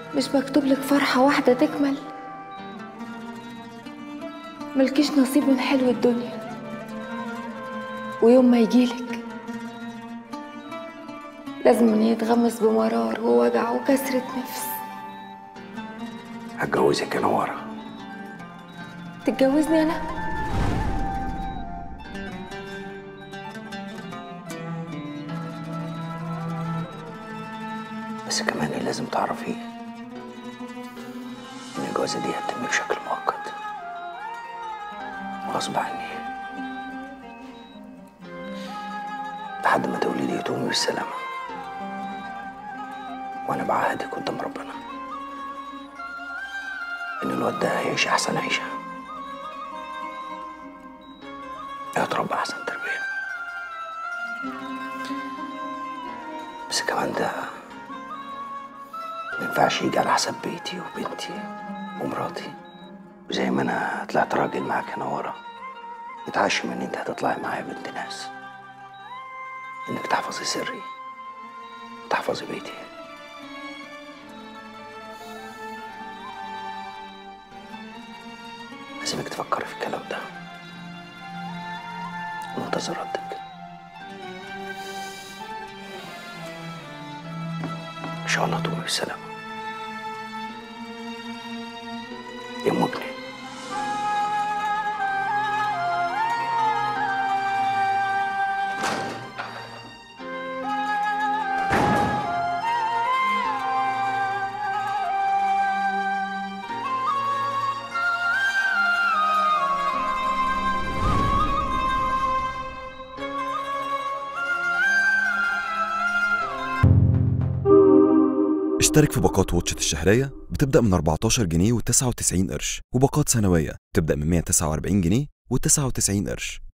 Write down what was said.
مش مكتوب لك فرحة واحدة تكمل ملكيش نصيب من حلو الدنيا ويوم ما يجيلك لازم إن يتغمس بمرار ووجع وكسرة نفس هتجوزك يا نوارة تتجوزني أنا بس كمان اللي لازم تعرفيه ان الجوازة دي هتتم بشكل مؤقت وغصب عني لحد ما تولدي وتقومي بالسلامة وانا بعهدك قدام ربنا ان الواد ده هيعيش احسن عيشة هيتربى احسن تربية بس كمان ده ما ينفعش يجي على حساب بيتي وبنتي ومراتي وزي ما انا طلعت راجل معاك هنا ورا متعشم ان انت هتطلعي معايا بنت ناس انك تحفظي سري وتحفظي بيتي لازمك تفكري في الكلام ده وانتظر ردك ان شاء الله تقومي بالسلامه يا ام ابني اشترك في باقات واتشت الشهرية بتبدأ من 14 جنيه و99 قرش وباقات سنوية بتبدأ من 149 جنيه و99 قرش